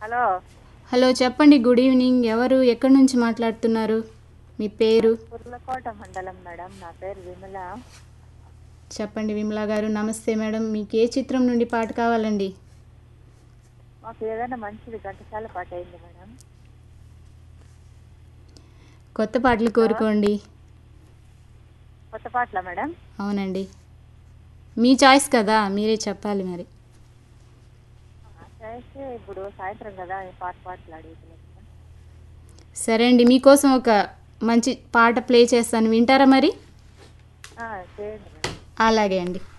Hello hello చెప్పండి good evening ఎవరు ఎక్కడి నుంచి మాట్లాడుతున్నారు మీ పేరు కుర్లకోట మండలం మేడం నా పేరు విమల చెప్పండి విమలా గారు నమస్తే మేడం మీకు ఏ చిత్రం నుండి పాట కావాలండి మాకు ఏదైనా మంచిది ఘంటసాల పాట అయింది మేడం కొత్త పాటలు కోరుకోండి కొత్త పాటలా మేడం అవునండి మీ చాయిస్ కదా మీరే చెప్పాలి మరి చేస్తే ఇప్పుడు సాయంత్రం కదా ఈ పాట పాటలు అడుగుతున్నాను మేడం. సరే అండి మీకోసం ఒక మంచి పాట ప్లే చేస్తాను వింటారా మరి ఆ, చేయండి మేడం అలాగే అండి